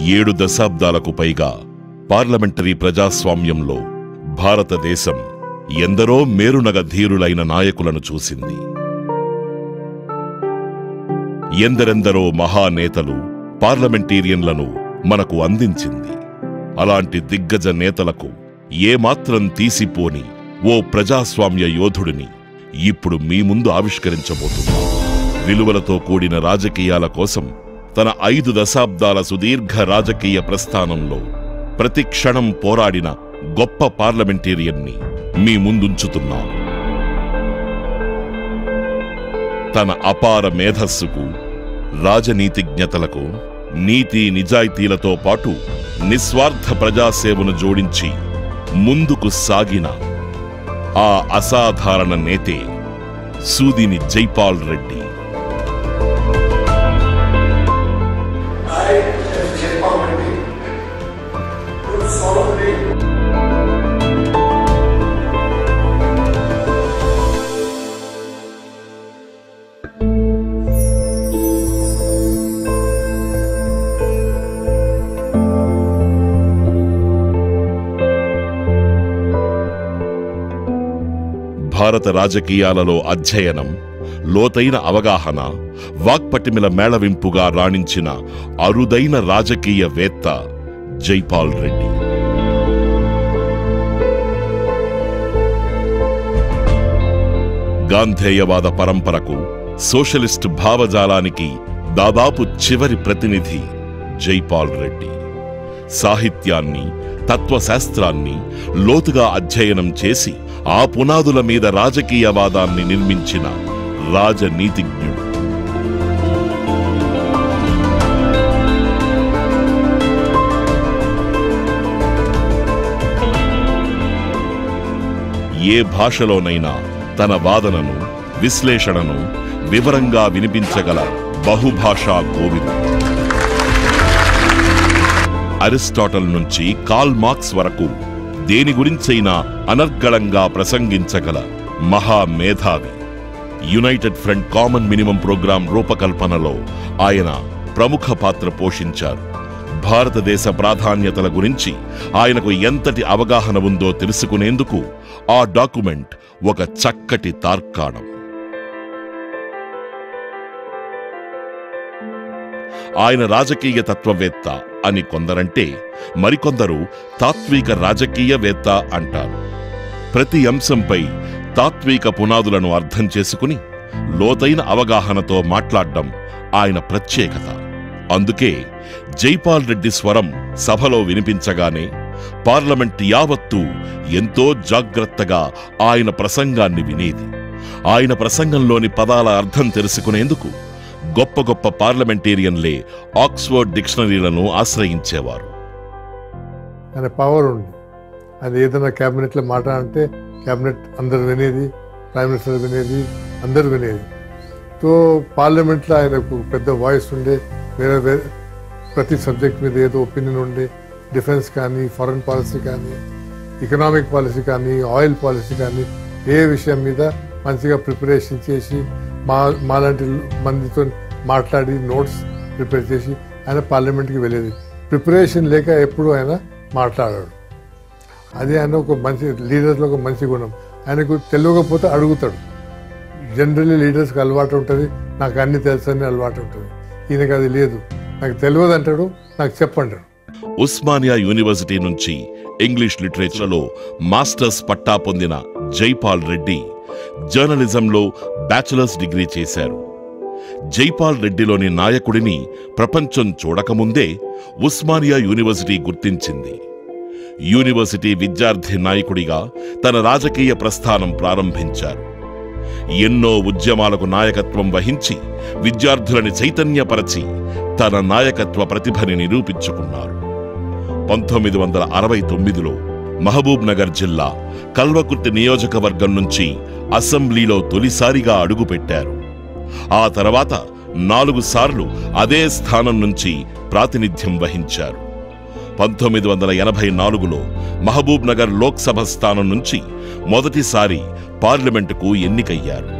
ఏడు దశాబ్దాలకు పైగా పార్లమెంటరీ ప్రజాస్వామ్యంలో భారతదేశం ఎందరో మేరునగ ధీరులైన నాయకులను చూసింది ఎందరెందరో మహానేతలు పార్లమెంటీరియన్లను మనకు అందించింది అలాంటి దిగ్గజ నేతలకు ఏమాత్రం తీసిపోని ఓ ప్రజాస్వామ్య యోధుడిని ఇప్పుడు మీ ముందు ఆవిష్కరించబోతున్నాం విలువలతో కూడిన రాజకీయాల కోసం తన ఐదు దశాబ్దాల సుదీర్ఘ రాజకీయ ప్రస్థానంలో ప్రతి క్షణం పోరాడిన గొప్ప పార్లమెంటేరియన్ని మీ ముందుంచుతున్నాం తన అపార మేధస్సుకు రాజనీతిజ్ఞతలకు నీతి నిజాయితీలతో పాటు నిస్వార్థ ప్రజాసేవను జోడించి ముందుకు సాగిన ఆ అసాధారణ నేతే సూదిని Jaipal Reddy I, as Jaypal Reddy, do solemnly భారత రాజకీయాలలో అధ్యయనం లోతైన అవగాహన వాక్పటిమిల మేళవింపుగా రాణించిన అరుదైన రాజకీయవేత్త జైపాల్ రెడ్డి గాంధేయవాద పరంపరకు సోషలిస్ట్ భావజాలానికి దాదాపు చివరి ప్రతినిధి జైపాల్ రెడ్డి సాహిత్యాన్ని తత్వశాస్త్రాన్ని లోతుగా అధ్యయనం చేసి ఆ పునాదుల మీద రాజకీయవాదాన్ని నిర్మించిన రాజనీతిజ్ఞుడు ఏ భాషలోనైనా తన వాదనను విశ్లేషణను వివరంగా వినిపించగల బహుభాషా కోవిదుడు అరిస్టాటల్ నుంచి కాల్ మార్క్స్ వరకు దేని గురించైనా అనర్గళంగా ప్రసంగించగల మహామేధావి united front common minimum programme రూపకల్పనలో ఆయన ప్రముఖ పాత్ర పోషించారు భారతదేశ ప్రాధాన్యతల గురించి ఆయనకు ఎంతటి అవగాహన ఉందో తెలుసుకునేందుకు ఆ డాక్యుమెంట్ ఒక చక్కటి తార్కాణం ఆయన రాజకీయ తత్వవేత్త అని కొందరంటే మరికొందరు తాత్విక రాజకీయవేత్త అంటారు ప్రతి అంశంపై తాత్విక పునాదులను అర్థం చేసుకుని లోతైన అవగాహనతో మాట్లాడడం ఆయన ప్రత్యేకత అందుకే జైపాల్ రెడ్డి స్వరం సభలో వినిపించగానే పార్లమెంట్ యావత్తూ ఎంతో జాగ్రత్తగా ఆయన ప్రసంగాన్ని వినేది ఆయన ప్రసంగంలోని పదాల అర్థం తెలుసుకునేందుకు గొప్ప గొప్ప పార్లమెంటేరియన్లే ఆక్స్ఫర్డ్ డిక్షనరీలను ఆశ్రయించేవారు ఆయన పవర్ ఉంది ఆయన ఏదైనా క్యాబినెట్లో మాట్లాడంటే క్యాబినెట్ అందరు వినేది ప్రైమ్ మినిస్టర్ వినేది అందరు వినేది సో పార్లమెంట్లో ఆయనకు పెద్ద వాయిస్ ఉండే వేరే వేరే ప్రతి సబ్జెక్ట్ మీద ఏదో ఒపీనియన్ ఉండే డిఫెన్స్ కానీ ఫారెన్ పాలసీ కానీ ఎకనామిక్ పాలసీ కానీ ఆయిల్ పాలసీ కానీ ఏ విషయం మీద మంచిగా ప్రిపరేషన్ చేసి మా మాలాంటి మందితో మాట్లాడి నోట్స్ ప్రిపేర్ చేసి ఆయన పార్లమెంట్కి వెళ్ళేది ప్రిపరేషన్ లేక ఎప్పుడు ఆయన మాట్లాడాడు అది ఆయన ఒక మంచి లీడర్లో ఒక మంచి గుణం ఆయనకు తెలియకపోతే అడుగుతాడు జనరల్లీ లీడర్స్కి అలవాటు ఉంటుంది నాకు అన్ని తెలుసు అని అలవాటు ఉంటుంది ఈయనకి అది లేదు నాకు తెలియదు అంటాడు నాకు చెప్పంటాడు ఉస్మానియా యూనివర్సిటీ నుంచి ఇంగ్లీష్ లిటరేచర్లో మాస్టర్స్ పట్టా పొందిన జైపాల్ రెడ్డి జర్నలిజంలో బ్యాచిలర్స్ డిగ్రీ చేశారు జైపాల్ రెడ్డిలోని నాయకుడిని ప్రపంచం చూడకముందే ఉస్మానియా యూనివర్సిటీ గుర్తించింది యూనివర్సిటీ విద్యార్థి నాయకుడిగా తన రాజకీయ ప్రస్థానం ప్రారంభించారు ఎన్నో ఉద్యమాలకు నాయకత్వం వహించి విద్యార్థులని చైతన్యపరచి తన నాయకత్వ ప్రతిభని నిరూపించుకున్నారు పంతొమ్మిది వందల అరవై తొమ్మిదిలో మహబూబ్ నగర్ జిల్లా కల్వకుర్తి నియోజకవర్గం నుంచి అసెంబ్లీలో తొలిసారిగా అడుగుపెట్టారు ఆ తర్వాత నాలుగు సార్లు అదే స్థానం నుంచి ప్రాతినిధ్యం వహించారు పంతొమ్మిది వందల ఎనభై నాలుగులో మహబూబ్ నగర్ లోక్సభ స్థానం నుంచి మొదటిసారి పార్లమెంటుకు ఎన్నికయ్యారు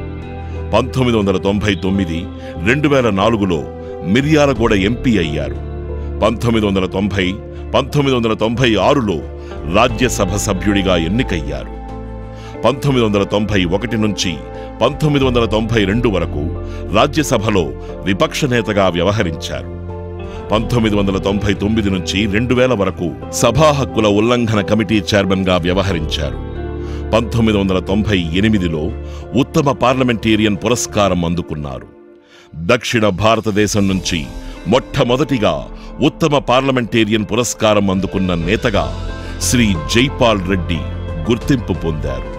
పంతొమ్మిది వందల తొంభై తొమ్మిది రెండు వేల నాలుగులో మిర్యాలగూడ ఎంపీ అయ్యారు పంతొమ్మిది వందల తొంభై పంతొమ్మిది వందల తొంభై ఆరులో రాజ్యసభ సభ్యుడిగా ఎన్నికయ్యారు పంతొమ్మిది వందల తొంభై ఒకటి నుంచి పంతొమ్మిది వందల తొంభై రెండు వరకు రాజ్యసభలో విపక్ష నేతగా వ్యవహరించారు పంతొమ్మిది వందల తొంభై తొమ్మిది నుంచి రెండు వేల వరకు సభా హక్కుల ఉల్లంఘన కమిటీ చైర్మన్గా వ్యవహరించారు పంతొమ్మిది వందల తొంభై ఎనిమిదిలో ఉత్తమ పార్లమెంటేరియన్ పురస్కారం అందుకున్నారు దక్షిణ భారతదేశం నుంచి మొట్టమొదటిగా ఉత్తమ పార్లమెంటేరియన్ పురస్కారం అందుకున్న నేతగా శ్రీ జైపాల్ రెడ్డి గుర్తింపు పొందారు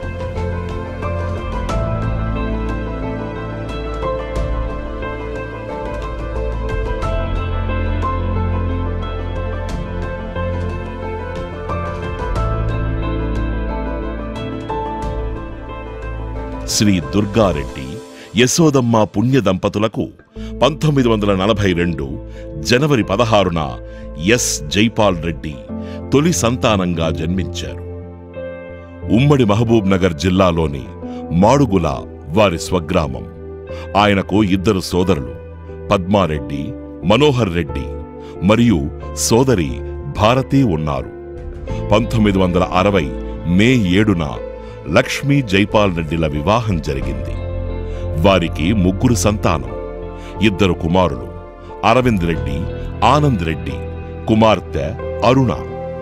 శ్రీ దుర్గారెడ్డి యశోదమ్మ పుణ్య దంపతులకు పంతొమ్మిది వందల నలభై రెండు జనవరి పదహారున ఎస్ జైపాల్ రెడ్డి తొలి సంతానంగా జన్మించారు ఉమ్మడి మహబూబ్ నగర్ జిల్లాలోని మాడుగుల వారి స్వగ్రామం ఆయనకు ఇద్దరు సోదరులు పద్మారెడ్డి మనోహర్ రెడ్డి మరియు సోదరి భారతి ఉన్నారు పంతొమ్మిది వందల అరవై మే ఏడున లక్ష్మీ జైపాల్ రెడ్డిల వివాహం జరిగింది వారికి ముగ్గురు సంతానం ఇద్దరు కుమారులు అరవింద్ రెడ్డి ఆనంద్ రెడ్డి కుమార్తె అరుణ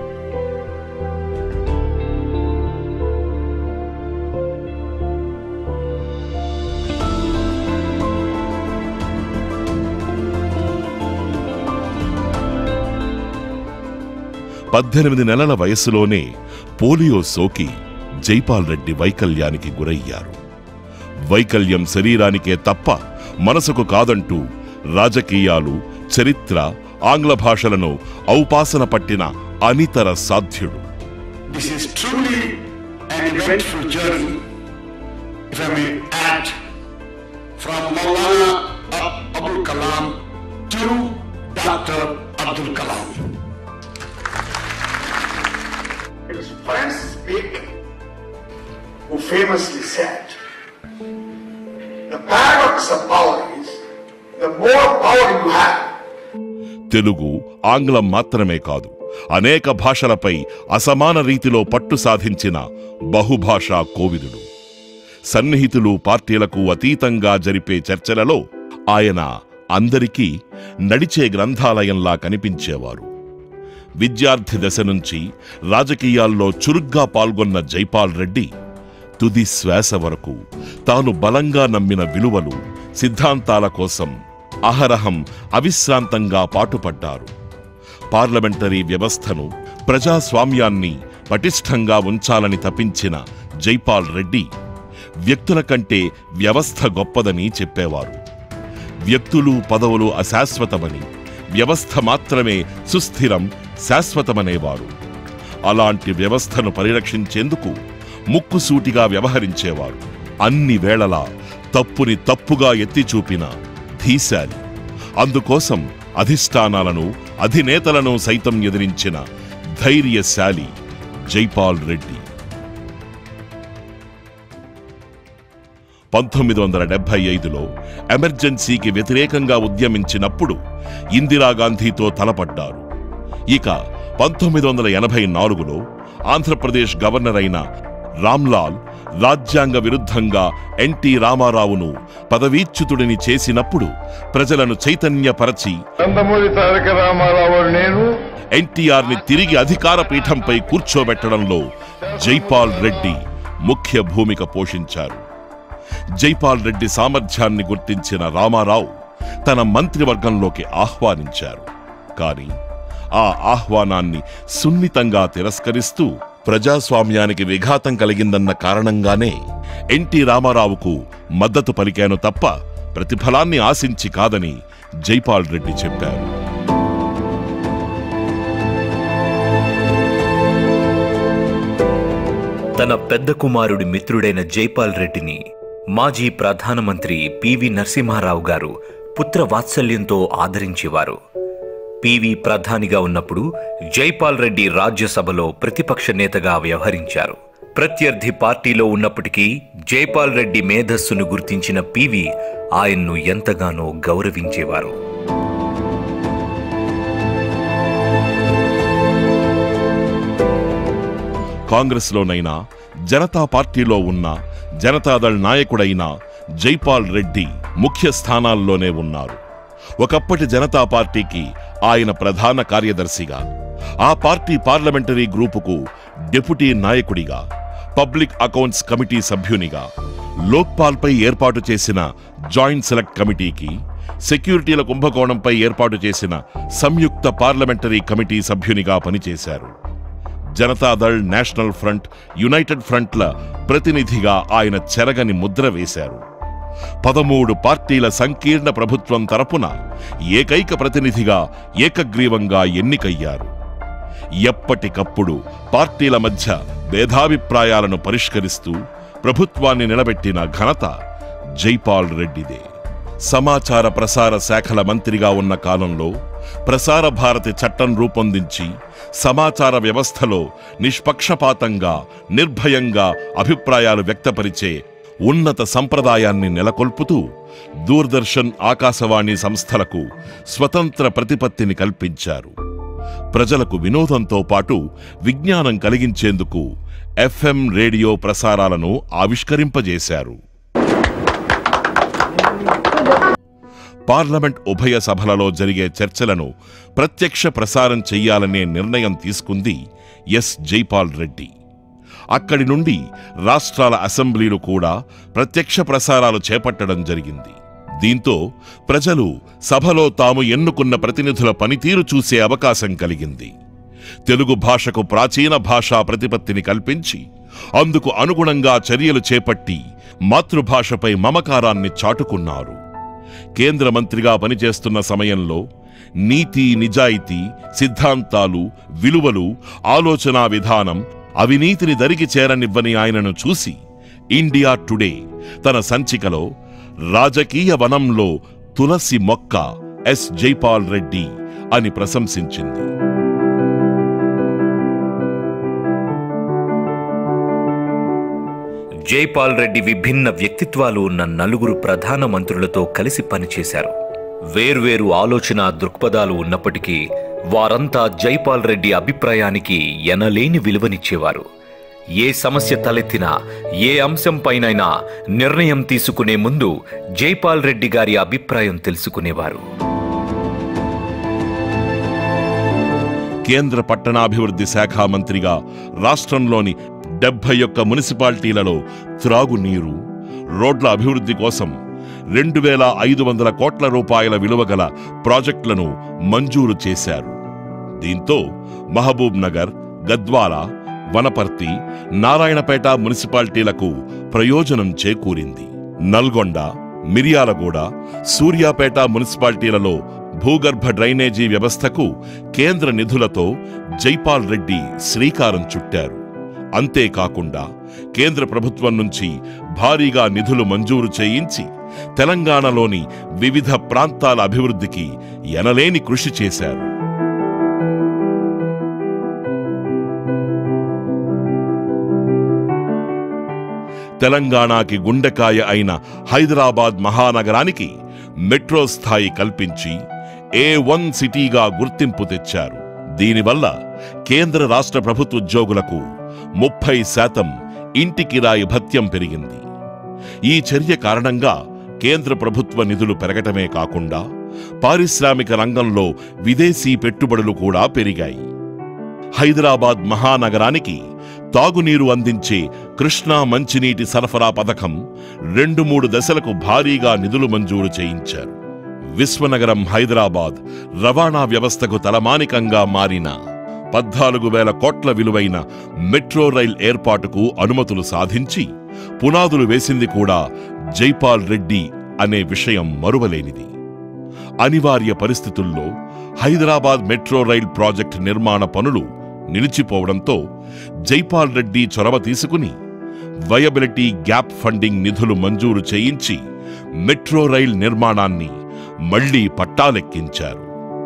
పద్దెనిమిది నెలల వయసులోనే పోలియో సోకి జైపాల్ రెడ్డి వైకల్యానికి గురయ్యారు వైకల్యం శరీరానికే తప్ప మనసుకు కాదంటూ రాజకీయాలు చరిత్ర ఆంగ్ల భాషలను ఔపాసన పట్టిన అనితర సాధ్యుడు This is truly an eventful journey, if I may add, from Maulana Ab- Abdul Kalam to Dr. Abdul Kalam. It was Francis Bacon who famously said, The paradox of power is the more power you have, Telugu ఆంగ్లం మాత్రమే కాదు అనేక భాషలపై అసమాన రీతిలో పట్టు సాధించిన బహుభాషా కోవిదుడు సన్నిహితులు పార్టీలకు అతీతంగా జరిపే చర్చలలో ఆయన అందరికీ నడిచే గ్రంథాలయంలా కనిపించేవారు విద్యార్థి దశ నుంచి రాజకీయాల్లో చురుగ్గా పాల్గొన్న జైపాల్ రెడ్డి తుది శ్వాస వరకు తాను బలంగా నమ్మిన విలువలు సిద్ధాంతాల కోసం అహరహం అవిశ్రాంతంగా పాటుపడ్డారు పార్లమెంటరీ వ్యవస్థను ప్రజాస్వామ్యాన్ని పటిష్టంగా ఉంచాలని తపించిన జైపాల్ రెడ్డి వ్యక్తుల కంటే వ్యవస్థ గొప్పదని చెప్పేవారు వ్యక్తులు పదవులు అశాశ్వతమని వ్యవస్థ మాత్రమే సుస్థిరం శాశ్వతమనేవారు అలాంటి వ్యవస్థను పరిరక్షించేందుకు ముక్కుసూటిగా వ్యవహరించేవారు అన్ని వేళలా తప్పుని తప్పుగా ఎత్తి చూపిన ధీశాలి అందుకోసం అధిష్టానాలను అధినేతలను సైతం ఎదిరించిన ధైర్యశాలి జైపాల్ రెడ్డి పంతొమ్మిది వందల డెబ్బై ఐదులో ఎమర్జెన్సీకి వ్యతిరేకంగా ఉద్యమించినప్పుడు ఇందిరాగాంధీతో తలపడ్డారు ఇక పంతొమ్మిది వందల ఎనభై నాలుగులో ఆంధ్రప్రదేశ్ గవర్నర్ అయిన రామ్లాల్ రాజ్యాంగ విరుద్ధంగా ఎన్టీ రామారావును పదవీచ్యుతుడిని చేసినప్పుడు ప్రజలను చైతన్యపరచి నందమూరి తారక రామారావు నేను ఎన్టీఆర్ ని తిరిగి అధికార పీఠంపై కూర్చోబెట్టడంలో జైపాల్ రెడ్డి ముఖ్య భూమిక పోషించారు జైపాల్ రెడ్డి సామర్థ్యాన్ని గుర్తించిన రామారావు తన మంత్రివర్గంలోకి ఆహ్వానించారు కాని ఆ ఆహ్వానాన్ని సున్నితంగా తిరస్కరిస్తూ ప్రజాస్వామ్యానికి విఘాతం కలిగిందన్న కారణంగానే ఎన్టీ రామారావుకు మద్దతు పలికాను తప్ప ప్రతిఫలాన్ని ఆశించి కాదని జైపాల్ రెడ్డి చెప్పారు తన పెద్ద కుమారుడి మిత్రుడైన జైపాల్ రెడ్డిని మాజీ ప్రధానమంత్రి పివి నరసింహారావు గారు పుత్ర వాత్సల్యంతో ఆదరించేవారు పివి ప్రధానిగా ఉన్నప్పుడు జైపాల్ రెడ్డి రాజ్యసభలో ప్రతిపక్ష నేతగా వ్యవహరించారు ప్రత్యర్థి పార్టీలో ఉన్నప్పటికీ జైపాల్ రెడ్డి మేధస్సును గుర్తించిన పివి ఆయన్ను ఎంతగానో గౌరవించేవారు కాంగ్రెస్లోనైనా జనతా పార్టీలో ఉన్న జనతాదళ్ నాయకుడైన జైపాల్ రెడ్డి ముఖ్య స్థానాల్లోనే ఉన్నారు ఒకప్పటి జనతా పార్టీకి ఆయన ప్రధాన కార్యదర్శిగా ఆ పార్టీ పార్లమెంటరీ గ్రూపుకు డెప్యూటీ నాయకుడిగా పబ్లిక్ అకౌంట్స్ కమిటీ సభ్యునిగా లోక్పాల్పై ఏర్పాటు చేసిన జాయింట్ సెలెక్ట్ కమిటీకి సెక్యూరిటీల కుంభకోణంపై ఏర్పాటు చేసిన సంయుక్త పార్లమెంటరీ కమిటీ సభ్యునిగా పనిచేశారు జనతాదళ్ నేషనల్ ఫ్రంట్ యునైటెడ్ ఫ్రంట్ల ప్రతినిధిగా ఆయన చెరగని ముద్ర వేశారు పదమూడు పార్టీల సంకీర్ణ ప్రభుత్వం తరపున ఏకైక ప్రతినిధిగా ఏకగ్రీవంగా ఎన్నికయ్యారు ఎప్పటికప్పుడు పార్టీల మధ్య భేదాభిప్రాయాలను పరిష్కరిస్తూ ప్రభుత్వాన్ని నిలబెట్టిన ఘనత జైపాల్ రెడ్డిదే సమాచార ప్రసార శాఖల మంత్రిగా ఉన్న కాలంలో ప్రసార భారతి చట్టం రూపొందించి సమాచార వ్యవస్థలో నిష్పక్షపాతంగా నిర్భయంగా అభిప్రాయాలు వ్యక్తపరిచే ఉన్నత సంప్రదాయాన్ని నెలకొల్పుతూ దూరదర్శన్ ఆకాశవాణి సంస్థలకు స్వతంత్ర ప్రతిపత్తిని కల్పించారు ప్రజలకు వినోదంతో పాటు విజ్ఞానం కలిగించేందుకు ఎఫ్ఎం రేడియో ప్రసారాలను ఆవిష్కరింపజేశారు పార్లమెంట్ ఉభయ సభలలో జరిగే చర్చలను ప్రత్యక్ష ప్రసారం చెయ్యాలనే నిర్ణయం తీసుకుంది ఎస్ జైపాల్ రెడ్డి అక్కడి నుండి రాష్ట్రాల అసెంబ్లీలు కూడా ప్రత్యక్ష ప్రసారాలు చేపట్టడం జరిగింది దీంతో ప్రజలు సభలో తాము ఎన్నుకున్న ప్రతినిధుల పనితీరు చూసే అవకాశం కలిగింది తెలుగు భాషకు ప్రాచీన భాషా ప్రతిపత్తిని కల్పించి అందుకు అనుగుణంగా చర్యలు చేపట్టి మాతృభాషపై మమకారాన్ని చాటుకున్నారు కేంద్ర మంత్రిగా పనిచేస్తున్న సమయంలో నీతి నిజాయితీ సిద్ధాంతాలు విలువలు ఆలోచనా విధానం అవినీతిని దరికి చేరనివ్వని ఆయనను చూసి ఇండియా టుడే తన సంచికలో రాజకీయ వనంలో తులసి మొక్క ఎస్ జైపాల్ రెడ్డి అని ప్రశంసించింది జైపాల్ రెడ్డి విభిన్న వ్యక్తిత్వాలు ఉన్న నలుగురు ప్రధాన మంత్రులతో కలిసి పనిచేశారు వేర్వేరు ఆలోచన దృక్పథాలు ఉన్నప్పటికీ వారంతా జైపాల్ రెడ్డి అభిప్రాయానికి ఎనలేని విలువనిచ్చేవారు ఏ సమస్య తలెత్తినా ఏ అంశంపైనైనా నిర్ణయం తీసుకునే ముందు జైపాల్ రెడ్డి గారి అభిప్రాయం తెలుసుకునేవారు కేంద్ర పట్టణాభివృద్ధి శాఖ మంత్రిగా రాష్ట్రంలోని డెబ్బై ఒక్క మున్సిపాలిటీలలో త్రాగునీరు రోడ్ల అభివృద్ధి కోసం రెండు వేల ఐదు వందల కోట్ల రూపాయల విలువ గల ప్రాజెక్టులను మంజూరు చేశారు దీంతో మహబూబ్ నగర్ గద్వాల వనపర్తి నారాయణపేట మున్సిపాలిటీలకు ప్రయోజనం చేకూరింది నల్గొండ మిర్యాలగూడ సూర్యాపేట మున్సిపాలిటీలలో భూగర్భ డ్రైనేజీ వ్యవస్థకు కేంద్ర నిధులతో జైపాల్ రెడ్డి శ్రీకారం చుట్టారు అంతేకాకుండా కేంద్ర ప్రభుత్వం నుంచి భారీగా నిధులు మంజూరు చేయించి తెలంగాణలోని వివిధ ప్రాంతాల అభివృద్ధికి ఎనలేని కృషి చేశారు తెలంగాణకి గుండెకాయ అయిన హైదరాబాద్ మహానగరానికి మెట్రో స్థాయి కల్పించి ఏ వన్ సిటీగా గుర్తింపు తెచ్చారు దీనివల్ల కేంద్ర రాష్ట్ర ప్రభుత్వ ఉద్యోగులకు ముప్పై శాతం ఇంటి కిరాయి భత్యం పెరిగింది ఈ చర్య కారణంగా కేంద్ర ప్రభుత్వ నిధులు పెరగటమే కాకుండా పారిశ్రామిక రంగంలో విదేశీ పెట్టుబడులు కూడా పెరిగాయి హైదరాబాద్ మహానగరానికి తాగునీరు అందించే కృష్ణా మంచినీటి సరఫరా పథకం రెండు మూడు దశలకు భారీగా నిధులు మంజూరు చేయించారు విశ్వనగరం హైదరాబాద్ రవాణా వ్యవస్థకు తలమానికంగా మారిన పద్నాలుగు వేల కోట్ల విలువైన మెట్రో రైల్ ఏర్పాటుకు అనుమతులు సాధించి పునాదులు వేసింది కూడా జైపాల్ రెడ్డి అనే విషయం మరువలేనిది అనివార్య పరిస్థితుల్లో హైదరాబాద్ మెట్రో రైల్ ప్రాజెక్ట్ నిర్మాణ పనులు నిలిచిపోవడంతో జైపాల్ రెడ్డి చొరవ తీసుకుని వయబిలిటీ గ్యాప్ ఫండింగ్ నిధులు మంజూరు చేయించి మెట్రో రైల్ నిర్మాణాన్ని మళ్లీ పట్టాలెక్కించారు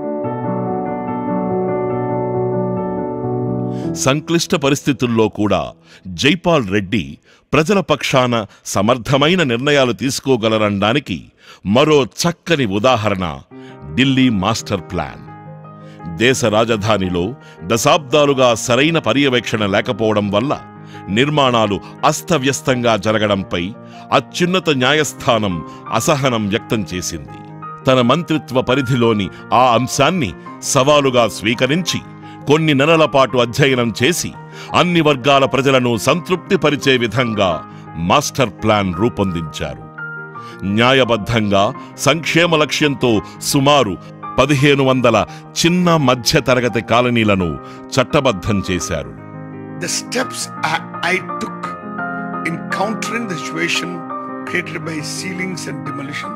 సంక్లిష్ట పరిస్థితుల్లో కూడా జైపాల్ రెడ్డి ప్రజల పక్షాన సమర్థమైన నిర్ణయాలు తీసుకోగలరనడానికి మరో చక్కని ఉదాహరణ ఢిల్లీ మాస్టర్ ప్లాన్ దేశ రాజధానిలో దశాబ్దాలుగా సరైన పర్యవేక్షణ లేకపోవడం వల్ల నిర్మాణాలు అస్తవ్యస్తంగా జరగడంపై అత్యున్నత న్యాయస్థానం అసహనం వ్యక్తం చేసింది తన మంత్రిత్వ పరిధిలోని ఆ అంశాన్ని సవాలుగా స్వీకరించి కొన్ని నెలల పాటు అధ్యయనం చేసి అన్ని వర్గాల ప్రజలను సంతృప్తిపరిచే విధంగా మాస్టర్ ప్లాన్ రూపొందించారు న్యాయబద్ధంగా సంక్షేమ లక్ష్యంతో సుమారు పదిహేను వందల చిన్న మధ్య తరగతి కాలనీలను చట్టబద్ధం చేశారు the steps I, I took in countering the situation created by ceilings and demolition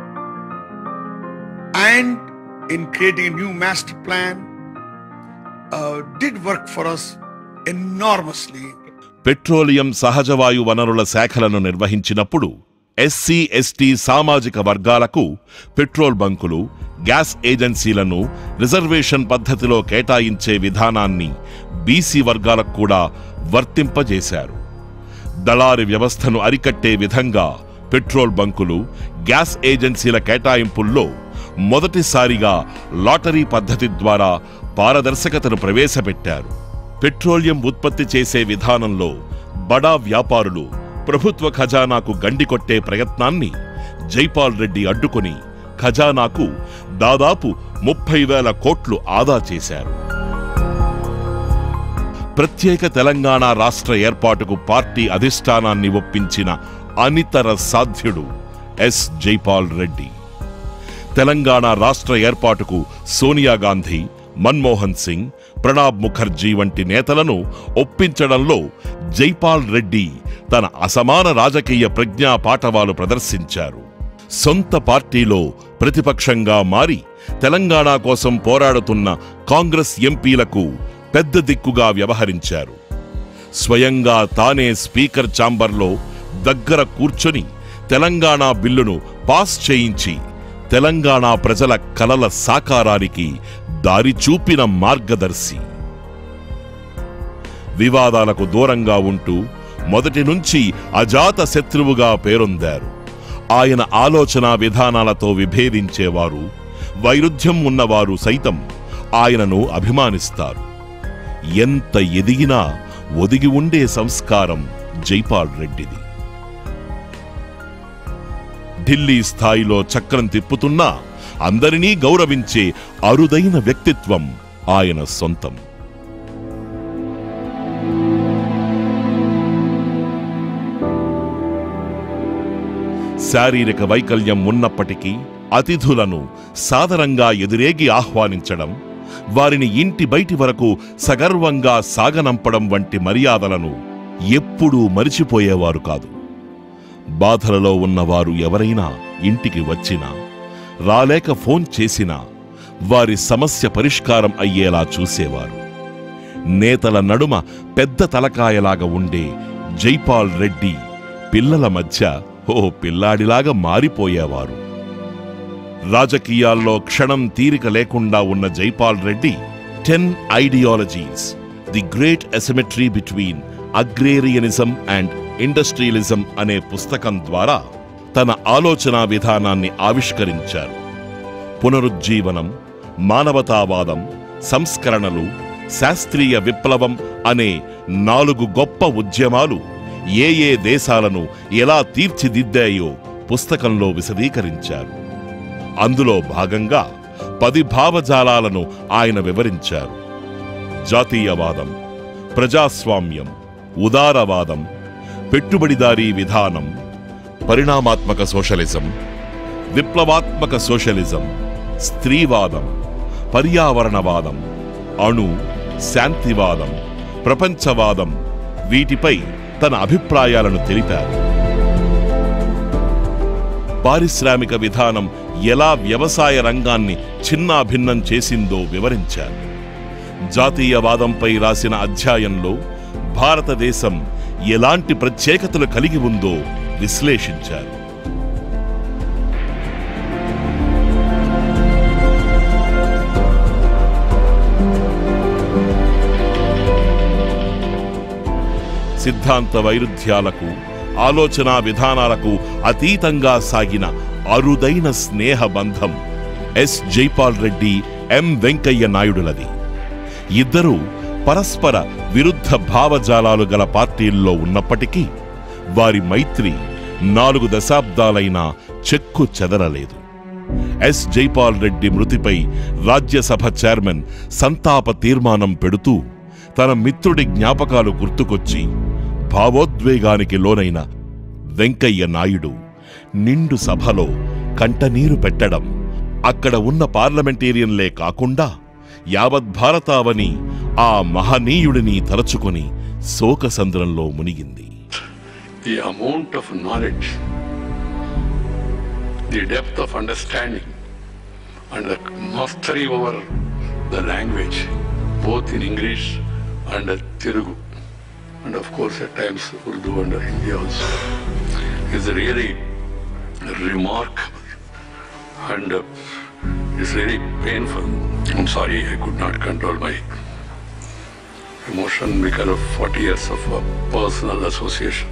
and in creating a new master plan uh, did work for us enormously. Petroleum సహజవాయు వనరుల శాఖలను నిర్వహించినప్పుడు ఎస్సీ ఎస్టీ సామాజిక వర్గాలకు పెట్రోల్ బంకులు gas ఏజెన్సీలను reservation పద్ధతిలో కేటాయించే విధానాన్ని బీసీ వర్గాలకు కూడా వర్తింపజేశారు దళారి వ్యవస్థను అరికట్టే విధంగా పెట్రోల్ బంకులు గ్యాస్ ఏజెన్సీల కేటాయింపుల్లో మొదటిసారిగా లాటరీ పద్ధతి ద్వారా పారదర్శకతను ప్రవేశపెట్టారు పెట్రోలియం ఉత్పత్తి చేసే విధానంలో బడా వ్యాపారులు ప్రభుత్వ ఖజానాకు గండికొట్టే ప్రయత్నాన్ని జైపాల్ రెడ్డి అడ్డుకొని ఖజానాకు దాదాపు ముప్పై వేల కోట్లు ఆదా చేశారు ప్రత్యేక తెలంగాణ రాష్ట్ర ఏర్పాటుకు పార్టీ అధిష్టానాన్ని ఒప్పించిన అనితర సాధ్యుడు ఎస్ జైపాల్ రెడ్డి తెలంగాణ రాష్ట్ర ఏర్పాటుకు సోనియా గాంధీ మన్మోహన్ సింగ్ ప్రణబ్ ముఖర్జీ వంటి నేతలను ఒప్పించడంలో జైపాల్ రెడ్డి తన అసమాన రాజకీయ ప్రజ్ఞా పాఠవాలు ప్రదర్శించారు సొంత పార్టీలో ప్రతిపక్షంగా మారి తెలంగాణ కోసం పోరాడుతున్న కాంగ్రెస్ ఎంపీలకు పెద్ద దిక్కుగా వ్యవహరించారు స్వయంగా తానే స్పీకర్ ఛాంబర్లో దగ్గర కూర్చొని తెలంగాణ బిల్లును పాస్ చేయించి తెలంగాణ ప్రజల కలల సాకారానికి దారి చూపిన మార్గదర్శి వివాదాలకు దూరంగా ఉంటూ మొదటి నుంచి అజాత శత్రువుగా పేరొందారు ఆయన ఆలోచన విధానాలతో విభేదించేవారు వైరుధ్యం ఉన్నవారు సైతం ఆయనను అభిమానిస్తారు ఎంత ఎదిగినా ఒదిగి ఉండే సంస్కారం జైపాల్ రెడ్డిది ఢిల్లీ స్థాయిలో చక్రం తిప్పుతున్నా అందరినీ గౌరవించే అరుదైన వ్యక్తిత్వం ఆయన సొంతం శారీరక వైకల్యం ఉన్నప్పటికీ అతిథులను సాదరంగా ఎదురేగి ఆహ్వానించడం వారిని ఇంటి బయటి వరకు సగర్వంగా సాగనంపడం వంటి మర్యాదలను ఎప్పుడూ మరిచిపోయేవారు కాదు బాధలలో ఉన్నవారు ఎవరైనా ఇంటికి వచ్చినా రాలేక ఫోన్ చేసినా వారి సమస్య పరిష్కారం అయ్యేలా చూసేవారు నేతల నడుమ పెద్ద తలకాయలాగా ఉండే జైపాల్ రెడ్డి పిల్లల మధ్య ఓ పిల్లాడిలాగా మారిపోయేవారు రాజకీయాల్లో క్షణం తీరిక లేకుండా ఉన్న Jaipal Reddy ten ideologies the great asymmetry between agrarianism and industrialism అనే పుస్తకం ద్వారా తన ఆలోచనా విధానాన్ని ఆవిష్కరించారు పునరుజ్జీవనం మానవతావాదం సంస్కరణలు శాస్త్రీయ విప్లవం అనే నాలుగు గొప్ప ఉద్యమాలు ఏ ఏ దేశాలను ఎలా తీర్చిదిద్దాయో పుస్తకంలో విశదీకరించారు అందులో భాగంగా పది భావజాలాలను ఆయన వివరించారు జాతీయవాదం ప్రజాస్వామ్యం ఉదారవాదం పెట్టుబడిదారీ విధానం పరిణామాత్మక సోషలిజం విప్లవాత్మక సోషలిజం స్త్రీవాదం పర్యావరణవాదం అణు శాంతివాదం ప్రపంచవాదం వీటిపై తన అభిప్రాయాలను తెలిపారు పారిశ్రామిక విధానం ఎలా వ్యవసాయ రంగాన్ని చిన్నాభిన్నం చేసిందో వివరించారు జాతీయవాదంపై రాసిన అధ్యాయంలో భారతదేశం ఎలాంటి ప్రత్యేకతలు కలిగి ఉందో విశ్లేషించారు సిద్ధాంత వైరుధ్యాలకు ఆలోచనా విధానాలకు అతీతంగా సాగిన అరుదైన స్నేహ బంధం ఎస్ జైపాల్ రెడ్డి ఎం వెంకయ్య నాయుడులది ఇద్దరూ పరస్పర విరుద్ధ భావజాలాలు గల పార్టీల్లో ఉన్నప్పటికీ వారి మైత్రి నాలుగు దశాబ్దాలైనా చెక్కు చెదరలేదు ఎస్ జైపాల్ రెడ్డి మృతిపై రాజ్యసభ చైర్మన్ సంతాప తీర్మానం పెడుతూ తన మిత్రుడి జ్ఞాపకాలు గుర్తుకొచ్చి భావోద్వేగానికి లోనైన వెంకయ్య నాయుడు నిండు సభలో కంటనీరు పెట్టడం అక్కడ ఉన్న పార్లమెంటేరియన్లే కాకుండా యావత్ భారతావని ఆ మహనీయుడిని తలచుకొని శోకసంద్రంలో మునిగింది the amount of knowledge, the depth of understanding, and the mastery over the language, both in English and uh, Telugu, and of course at times Urdu and Hindi also, is really remarkable and uh, it's really painful. I'm sorry I could not control my emotion because of 40 years of uh, personal association.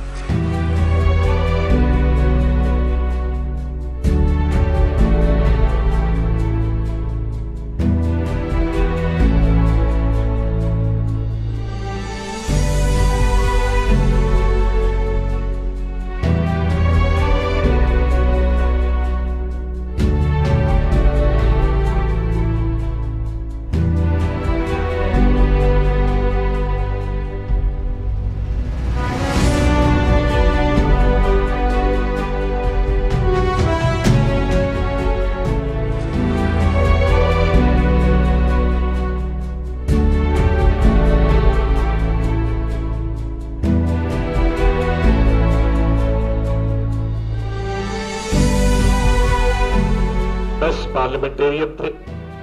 दस parliamentarian थे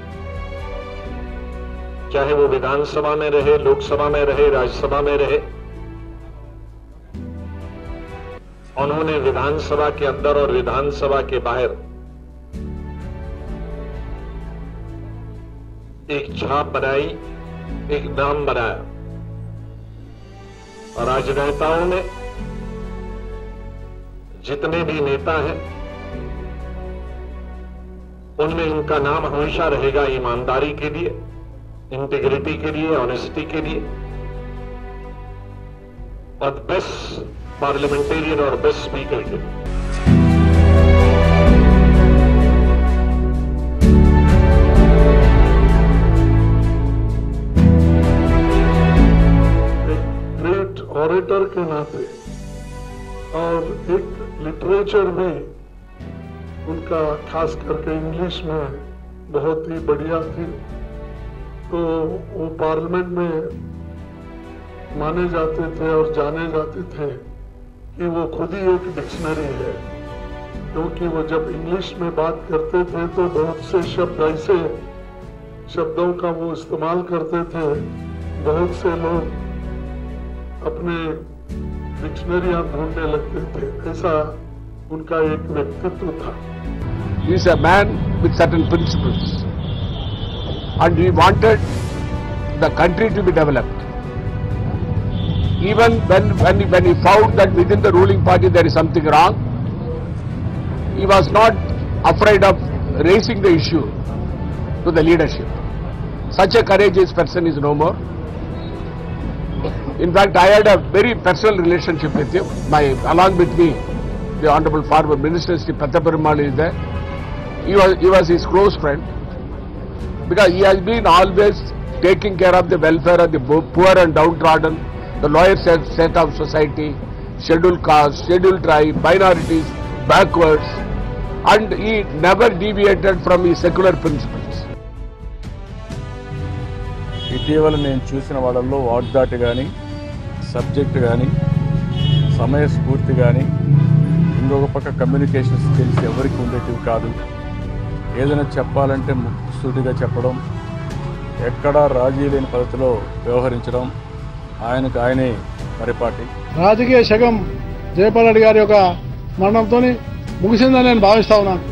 चाहे वो विधानसभा में रहे लोकसभा में रहे राज्यसभा में रहे उन्होंने विधानसभा के अंदर और विधानसभा के बाहर एक छाप बनाई एक नाम बनाया और राजनेताओं ने जितने भी नेता हैं उनमें उनका नाम हमेशा रहेगा ईमानदारी के लिए इंटीग्रिटी के लिए ऑनेस्टी के लिए और बेस्ट पार्लियामेंटेरियन और बेस्ट स्पीकर के लिए एक ग्रेट ऑरेटर के नाते और एक लिटरेचर में उनका खास करके इंग्लिश में बहुत ही बढ़िया थी तो वो पार्लियामेंट में माने जाते थे और जाने जाते थे कि वो खुद ही एक डिक्शनरी है क्योंकि वो जब इंग्लिश में बात करते थे तो बहुत से शब्द ऐसे शब्दों का वो इस्तेमाल करते थे बहुत से लोग अपने डिक्शनरियां ढूंढने लगते थे ऐसा उनका एक व्यक्तित्व था He is a man with certain principles. And he wanted the country to be developed. Even when, when, he, when he found that within the ruling party there is something wrong, he was not afraid of raising the issue to the leadership. Such a courageous person is no more. In fact, I had a very personal relationship with him. My, along with me, the Honorable Former Minister Sri Pataperumal is there. He was, he was his close friend because he has been always taking care of the welfare of the po- poor and downtrodden, the lower set, set of society, scheduled castes, scheduled tribe, minorities, backwards, and he never deviated from his secular principles. ఇటీవల నేను చూసిన వాళ్ళల్లో వాగ్దాటి కానీ subject కానీ సమయస్ఫూర్తి కానీ ఇంకొక పక్క కమ్యూనికేషన్ స్కిల్స్ ఎవరికి ఉండేటివి కాదు ఏదైనా చెప్పాలంటే సూటిగా చెప్పడం ఎక్కడా రాజీ లేని పద్ధతిలో వ్యవహరించడం ఆయనకు ఆయనే పరిపాటి రాజకీయ శకం జయపాల్ రెడ్డి గారి యొక్క మరణంతో ముగిసిందని నేను భావిస్తా ఉన్నాను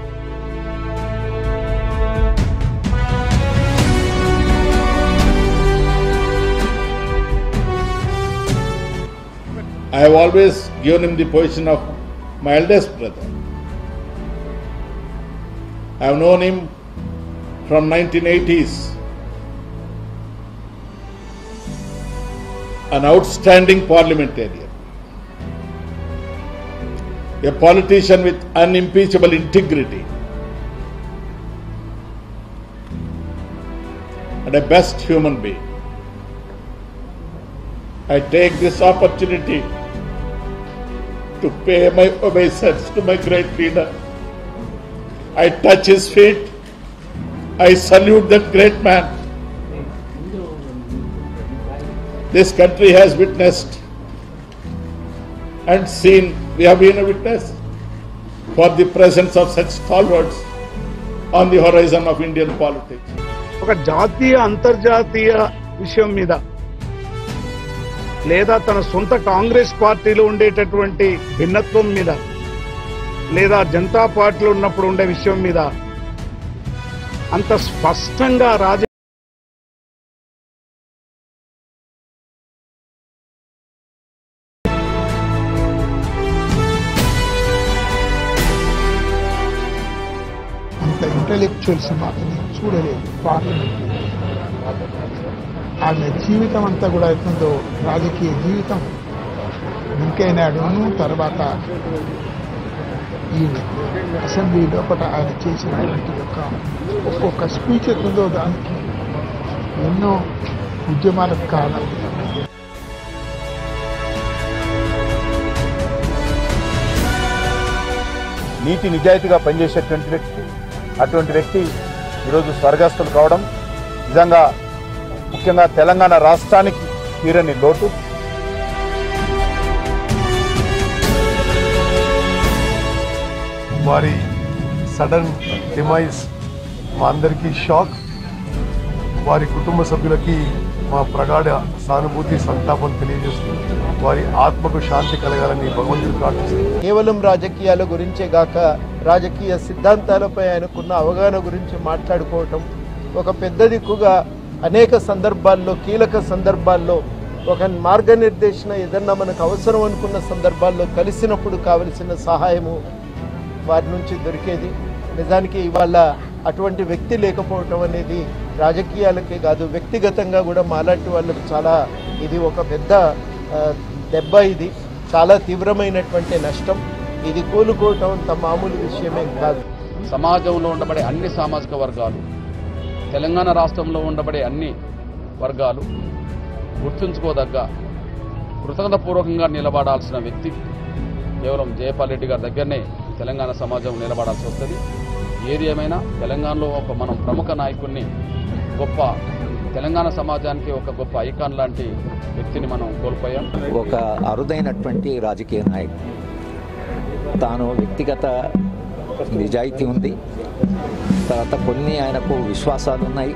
I have always given him the position of my eldest brother. I have known him from 1980s. An outstanding parliamentarian. A politician with unimpeachable integrity. And a best human being. I take this opportunity to pay my obeisance to my great leader. I touch his feet. I salute that great man. This country has witnessed and seen, we have been a witness for the presence of such stalwarts on the horizon of Indian politics. ఒక జాతీయ అంతర్జాతీయ విషయం మీద లేదా తన సొంత కాంగ్రెస్ పార్టీలో ఉండేటటువంటి భిన్నత్వం మీద లేదా జనతా పార్టీలో ఉన్నప్పుడు ఉండే విషయం మీద అంత స్పష్టంగా రాజ అంత ఇంటలెక్చువల్స్ మాత్రం చూడలేదు పార్లమెంట్ ఆమె జీవితం అంతా కూడా అవుతుందో రాజకీయ జీవితం వెంకయ్యనాయుడును తర్వాత ఈయన అసెంబ్లీ లోపల ఆయన చేసినటువంటి యొక్క ఒక్కొక్క స్పీచ్ ఎత్తుందో దానికి ఎన్నో ఉద్యమాలకు కారణం నీతి నిజాయితీగా పనిచేసేటువంటి వ్యక్తి అటువంటి వ్యక్తి ఈరోజు స్వర్గస్థులు కావడం నిజంగా ముఖ్యంగా తెలంగాణ రాష్ట్రానికి తీరని లోటు వారి సడన్ డిమైజ్ మా అందరికీ షాక్ వారి కుటుంబ సభ్యులకి మా ప్రగాఢ సానుభూతి సంతాపం తెలియజేస్తుంది వారి ఆత్మకు శాంతి కలగాలని భగవంతుడు ప్రార్థిస్తుంది కేవలం రాజకీయాల గురించే గాక రాజకీయ సిద్ధాంతాలపై ఆయనకున్న అవగాహన గురించి మాట్లాడుకోవటం ఒక పెద్ద దిక్కుగా అనేక సందర్భాల్లో కీలక సందర్భాల్లో ఒక మార్గనిర్దేశన ఏదన్నా మనకు అవసరం అనుకున్న సందర్భాల్లో కలిసినప్పుడు కావలసిన సహాయము వారి నుంచి దొరికేది నిజానికి ఇవాళ అటువంటి వ్యక్తి లేకపోవటం అనేది రాజకీయాలకే కాదు వ్యక్తిగతంగా కూడా మాలాంటి వాళ్ళకు చాలా ఇది ఒక పెద్ద ఆ, దెబ్బ ఇది చాలా తీవ్రమైనటువంటి నష్టం ఇది కోలుకోవటం అంత మామూలు విషయమేం కాదు సమాజంలో ఉండబడే అన్ని సామాజిక వర్గాలు తెలంగాణ రాష్ట్రంలో ఉండబడే అన్ని వర్గాలు గుర్తుంచుకోదగ్గ కృతజ్ఞతాపూర్వకంగా నిలబడాల్సిన వ్యక్తి కేవలం జయపాల్ రెడ్డి గారి దగ్గరనే తెలంగాణ సమాజం నిలబడాల్సి వస్తుంది ఏది ఏమైనా తెలంగాణలో ఒక మనం ప్రముఖ నాయకుడిని గొప్ప తెలంగాణ సమాజానికి ఒక గొప్ప ఐకాన్ లాంటి వ్యక్తిని మనం కోల్పోయాం ఒక అరుదైనటువంటి రాజకీయ నాయకుడు తాను వ్యక్తిగత నిజాయితీ ఉంది తర్వాత కొన్ని ఆయనకు విశ్వాసాలు ఉన్నాయి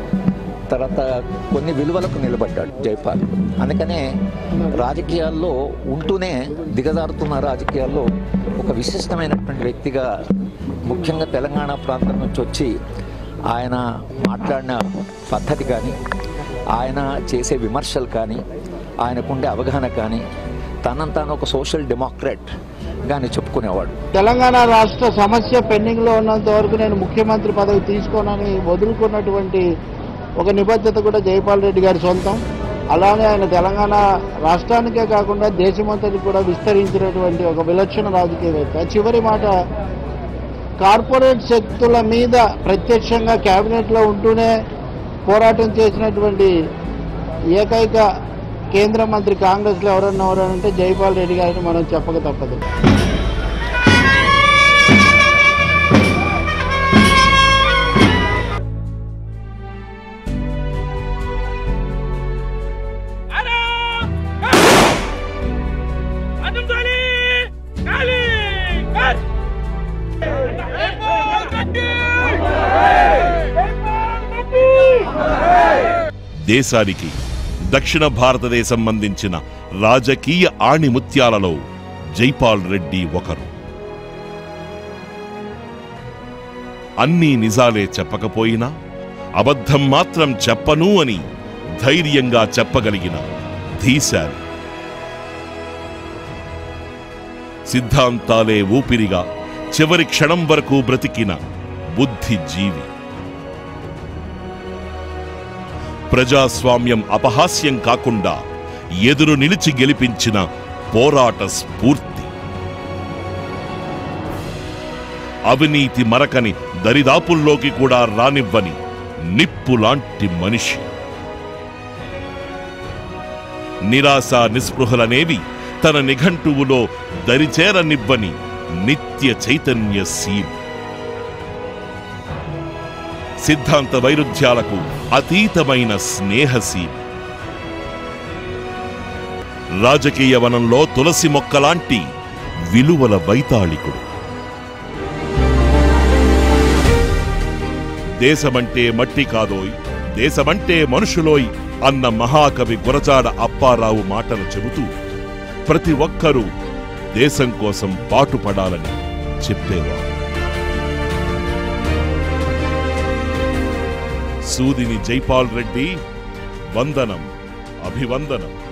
తర్వాత కొన్ని విలువలకు నిలబడ్డాడు జైపాల్ అందుకనే రాజకీయాల్లో ఉంటూనే దిగజారుతున్న రాజకీయాల్లో ఒక విశిష్టమైనటువంటి వ్యక్తిగా ముఖ్యంగా తెలంగాణ ప్రాంతం నుంచి వచ్చి ఆయన మాట్లాడిన పద్ధతి కానీ ఆయన చేసే విమర్శలు కానీ ఆయనకుండే అవగాహన కానీ తనను తాను ఒక సోషల్ డెమోక్రాట్ గాని చెప్పుకునేవాడు తెలంగాణ రాష్ట్ర సమస్య పెండింగ్ లో ఉన్నంత వరకు నేను ముఖ్యమంత్రి పదవి తీసుకోనని వదులుకున్నటువంటి ఒక నిబద్ధత కూడా జయపాల్ రెడ్డి గారి సొంతం అలానే ఆయన తెలంగాణ రాష్ట్రానికే కాకుండా దేశమంతటి కూడా విస్తరించినటువంటి ఒక విలక్షణ రాజకీయవేత్త చివరి మాట కార్పొరేట్ శక్తుల మీద ప్రత్యక్షంగా కేబినెట్లో ఉంటూనే పోరాటం చేసినటువంటి ఏకైక కేంద్ర మంత్రి కాంగ్రెస్లో ఎవరన్నా ఎవరంటే జైపాల్ రెడ్డి గారిని మనం చెప్పక తప్పదు దేశానికి దక్షిణ భారతదేశం అందించిన రాజకీయ ఆణిముత్యాలలో జైపాల్ రెడ్డి ఒకరు అన్నీ నిజాలే చెప్పకపోయినా అబద్ధం మాత్రం చెప్పను అని ధైర్యంగా చెప్పగలిగిన ధీశాలి సిద్ధాంతాలే ఊపిరిగా చివరి క్షణం వరకు బ్రతికిన బుద్ధిజీవి ప్రజాస్వామ్యం అపహాస్యం కాకుండా ఎదురు నిలిచి గెలిపించిన పోరాట స్ఫూర్తి అవినీతి మరకని దరిదాపుల్లోకి కూడా రానివ్వని నిప్పు లాంటి మనిషి నిరాశ నిస్పృహలనేవి తన నిఘంటువులో దరిచేరనివ్వని నిత్య చైతన్య సీమ్ సిద్ధాంత వైరుధ్యాలకు అతీతమైన స్నేహసీమ్ రాజకీయ వనంలో తులసి మొక్కలాంటి విలువల వైతాళికుడు దేశమంటే మట్టి కాదోయ్ దేశమంటే మనుషులోయ్ అన్న మహాకవి గురజాడ అప్పారావు మాటలు చెబుతూ ప్రతి ఒక్కరూ దేశం కోసం పాటుపడాలని చెప్పేవారు సూదిని జైపాల్ రెడ్డి వందనం అభివందనం